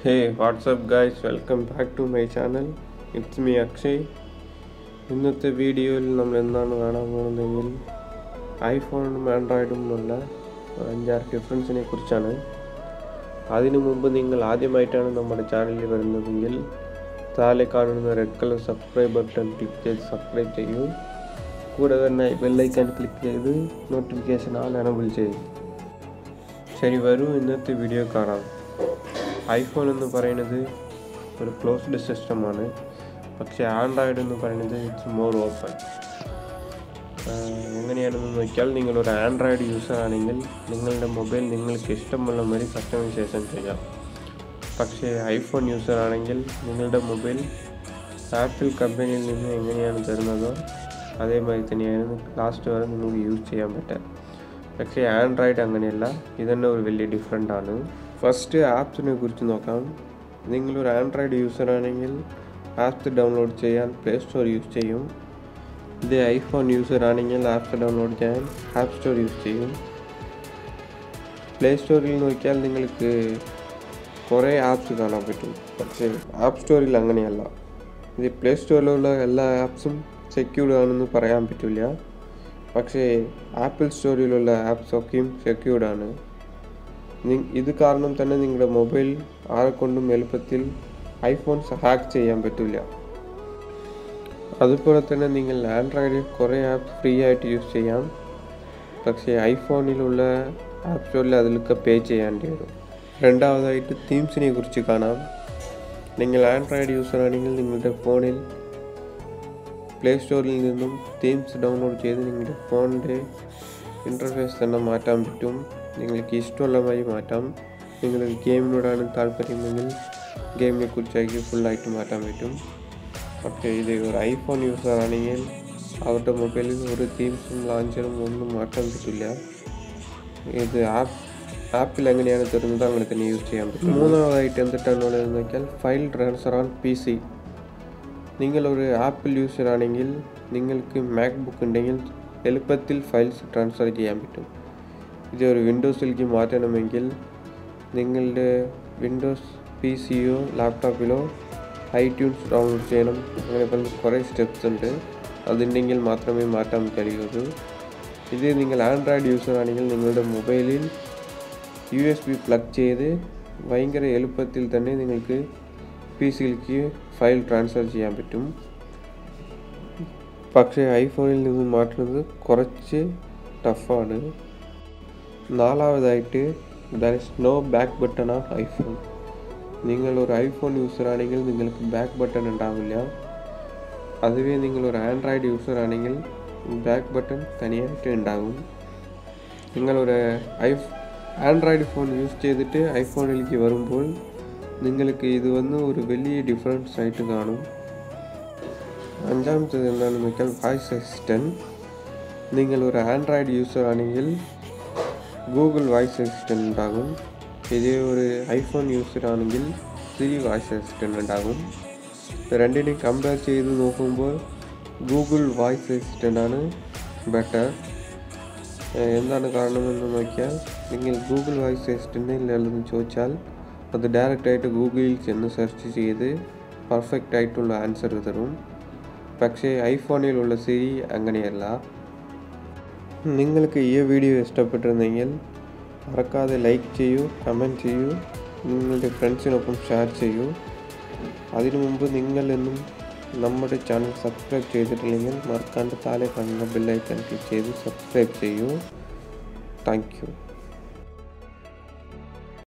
Hey, what's up guys? Welcome back to my channel. It's me Akshay ഇന്നത്തെ വീഡിയോയിൽ നമ്മൾ എന്താണ് കാണാൻ പോകുന്നതെങ്കിൽ ഐഫോണും ആൻഡ്രോയിഡും ഉള്ള അഞ്ചാറ് ഡിഫറൻസിനെ കുറിച്ചാണ് അതിനു മുമ്പ് നിങ്ങൾ ആദ്യമായിട്ടാണ് നമ്മുടെ ചാനലിൽ വരുന്നതെങ്കിൽ താഴെ കാണുന്ന red colour subscribe button click ചെയ്ത് സബ്സ്ക്രൈബ് ചെയ്യൂ കൂടെ തന്നെ ബെല്ലൈക്കൺ ക്ലിക്ക് ചെയ്ത് നോട്ടിഫിക്കേഷൻ ആൾ എനബിൾ ചെയ്യും ശരി വരൂ ഇന്നത്തെ വീഡിയോ കാണാം ഐഫോൺ എന്ന് പറയുന്നത് ഒരു ക്ലോസ്ഡ് സിസ്റ്റമാണ് പക്ഷേ ആൻഡ്രോയിഡ് എന്ന് പറയുന്നത് ഇറ്റ്സ് മോർ ഓപ്പൺ എങ്ങനെയാണെന്ന് നോക്കിയാൽ നിങ്ങളൊരു ആൻഡ്രോയിഡ് യൂസർ ആണെങ്കിൽ നിങ്ങളുടെ മൊബൈൽ നിങ്ങൾക്ക് ഇഷ്ടമുള്ള മാതിരി കസ്റ്റമൈസേഷൻ ചെയ്യാം പക്ഷേ ഐഫോൺ യൂസർ ആണെങ്കിൽ നിങ്ങളുടെ മൊബൈൽ ആപ്പിൾ കമ്പനിയിൽ നിന്ന് എങ്ങനെയാണ് തരുന്നതോ അതേമാതിരി തന്നെയാണ് ലാസ്റ്റ് വരെ നിങ്ങൾക്ക് യൂസ് ചെയ്യാൻ പറ്റുക പക്ഷേ ആൻഡ്രോയിഡ് അങ്ങനെയല്ല ഇതന്നെ ഒരു വലിയ ഡിഫറെൻ്റ് ആണ് ഫസ്റ്റ് ആപ്സിനെ കുറിച്ച് നോക്കാം നിങ്ങളൊരു ആൻഡ്രോയിഡ് യൂസർ ആണെങ്കിൽ ആപ്സ് ഡൗൺലോഡ് ചെയ്യാൻ പ്ലേ സ്റ്റോർ യൂസ് ചെയ്യും ഇത് ഐഫോൺ യൂസർ ആണെങ്കിൽ ആപ്സ് ഡൗൺലോഡ് ചെയ്യാൻ ആപ്പ് സ്റ്റോർ യൂസ് ചെയ്യും പ്ലേ സ്റ്റോറിൽ നോക്കിയാൽ നിങ്ങൾക്ക് കുറേ ആപ്സ് കാണാൻ പറ്റും പക്ഷേ ആപ്പ് സ്റ്റോറിൽ അങ്ങനെയല്ല ഇത് പ്ലേ സ്റ്റോറിലുള്ള എല്ലാ ആപ്സും സെക്യൂർഡ് ആണെന്ന് പറയാൻ പറ്റില്ല പക്ഷേ ആപ്പിൾ സ്റ്റോറിലുള്ള ആപ്സ് ഒക്കെയും സെക്യൂർഡ് ആണ് ഇത് കാരണം തന്നെ നിങ്ങളുടെ മൊബൈൽ ആരെക്കൊണ്ടും എളുപ്പത്തിൽ ഐഫോൺസ് ഹാക്ക് ചെയ്യാൻ പറ്റില്ല അതുപോലെ തന്നെ നിങ്ങൾ ആൻഡ്രോയിഡിൽ കുറേ ആപ്സ് ഫ്രീ ആയിട്ട് യൂസ് ചെയ്യാം പക്ഷേ ഐഫോണിലുള്ള ആപ്പ് സ്റ്റോറിൽ അതിലൊക്കെ പേ ചെയ്യേണ്ടി വരും രണ്ടാമതായിട്ട് തീംസിനെ കുറിച്ച് കാണാം നിങ്ങൾ ആൻഡ്രോയിഡ് യൂസർ ആണെങ്കിൽ നിങ്ങളുടെ ഫോണിൽ പ്ലേ സ്റ്റോറിൽ നിന്നും തീംസ് ഡൗൺലോഡ് ചെയ്ത് നിങ്ങളുടെ ഫോണിൻ്റെ ഇൻ്റർഫേസ് തന്നെ മാറ്റാൻ പറ്റും നിങ്ങൾക്ക് ഇഷ്ടമുള്ള മാതിരി മാറ്റാം നിങ്ങൾക്ക് ഗെയിമിനോടാണ് താല്പര്യമെങ്കിൽ ഗെയിമിനെ കുറിച്ചാക്കി ഫുള്ളായിട്ട് മാറ്റാൻ പറ്റും പക്ഷേ ഇത് ഒരു ഐഫോൺ യൂസർ ആണെങ്കിൽ അവരുടെ മൊബൈലിൽ ഒരു തീംസും ലോഞ്ചറും ഒന്നും മാറ്റാൻ പറ്റില്ല ഇത് ആപ്പ് ആപ്പിൽ എങ്ങനെയാണ് തരുന്നത് അങ്ങനെ തന്നെ യൂസ് ചെയ്യാൻ പറ്റും മൂന്നാമതായിട്ട് എന്തിട്ടാണുള്ളതെന്ന് വെച്ചാൽ ഫയൽ ട്രാൻസ്ഫർ ഓൺ പി സി നിങ്ങളൊരു ആപ്പിൾ യൂസർ ആണെങ്കിൽ നിങ്ങൾക്ക് മാക് ബുക്ക് ഉണ്ടെങ്കിൽ എളുപ്പത്തിൽ ഫയൽസ് ട്രാൻസ്ഫർ ചെയ്യാൻ പറ്റും ഇത് ഒരു വിൻഡോസിലേക്ക് മാറ്റണമെങ്കിൽ നിങ്ങളുടെ വിൻഡോസ് പി സിയോ ലാപ്ടോപ്പിലോ ഐട്യൂൺസ് ഡൗൺലോഡ് ചെയ്യണം അങ്ങനെ പറഞ്ഞ കുറേ സ്റ്റെപ്സ് ഉണ്ട് അതുണ്ടെങ്കിൽ മാത്രമേ മാറ്റാൻ കഴിയുള്ളൂ ഇത് നിങ്ങൾ ആൻഡ്രോയിഡ് യൂസർ ആണെങ്കിൽ നിങ്ങളുടെ മൊബൈലിൽ യു എസ് ബി പ്ലഗ് ചെയ്ത് ഭയങ്കര എളുപ്പത്തിൽ തന്നെ നിങ്ങൾക്ക് പി സിയിലേക്ക് ഫയൽ ട്രാൻസ്ഫർ ചെയ്യാൻ പറ്റും പക്ഷേ ഐഫോണിൽ നിന്ന് മാറ്റുന്നത് കുറച്ച് ടഫാണ് നാലാമതായിട്ട് there is no back button of iPhone നിങ്ങൾ ഒരു ഐഫോൺ യൂസർ ആണെങ്കിൽ നിങ്ങൾക്ക് ബാക്ക് ബട്ടൺ ഉണ്ടാവില്ല അതുവേ നിങ്ങൾ ഒരു ആൻഡ്രോയിഡ് യൂസർ ആണെങ്കിൽ ബാക്ക് ബട്ടൺ തനിയായിട്ട് ഉണ്ടാകും നിങ്ങളൊരു ഐ ആൻഡ്രോയിഡ് ഫോൺ യൂസ് ചെയ്തിട്ട് ഐഫോണിലേക്ക് വരുമ്പോൾ നിങ്ങൾക്ക് ഇത് വന്ന് ഒരു വലിയ ഡിഫറൻസ് ആയിട്ട് കാണും അഞ്ചാമത്തേത് എന്താണെന്ന് വെച്ചാൽ വോയിസ് അസിസ്റ്റൻറ്റ് നിങ്ങൾ ഒരു ആൻഡ്രോയിഡ് യൂസർ ആണെങ്കിൽ ഗൂഗിൾ വോയിസ് അസിസ്റ്റൻറ്റ് ഉണ്ടാകും ഇതേ ഒരു ഐഫോൺ യൂസർ ആണെങ്കിൽ സിരി വോയിസ് അസിസ്റ്റൻറ്റ് ഉണ്ടാകും രണ്ടിനെയും കമ്പയർ ചെയ്ത് നോക്കുമ്പോൾ ഗൂഗിൾ വോയിസ് അസിസ്റ്റൻ്റ് ആണ് ബെറ്റർ എന്താണ് കാരണമെന്ന് നോക്കിയാൽ നിങ്ങൾ ഗൂഗിൾ വോയിസ് അസിസ്റ്റൻ്റ് ഇല്ലെന്ന് ചോദിച്ചാൽ അത് ഡയറക്റ്റായിട്ട് ഗൂഗിളിൽ ചെന്ന് സെർച്ച് ചെയ്ത് പെർഫെക്റ്റ് ആയിട്ടുള്ള ആൻസർ തരും പക്ഷേ ഐഫോണിലുള്ള സിരി അങ്ങനെയല്ല നിങ്ങൾക്ക് ഈ വീഡിയോ ഇഷ്ടപ്പെട്ടിരുന്നെങ്കിൽ മറക്കാതെ ലൈക്ക് ചെയ്യൂ കമൻറ്റ് ചെയ്യൂ നിങ്ങളുടെ ഫ്രണ്ട്സിനൊപ്പം ഷെയർ ചെയ്യൂ അതിനു മുമ്പ് നിങ്ങൾ എന്നും നമ്മുടെ ചാനൽ സബ്സ്ക്രൈബ് ചെയ്തിട്ടില്ലെങ്കിൽ മറക്കാണ്ട് താഴെ കാണുന്ന ബെല്ലൈക്കൺ ക്ലിക്ക് ചെയ്ത് സബ്സ്ക്രൈബ് ചെയ്യൂ താങ്ക് യു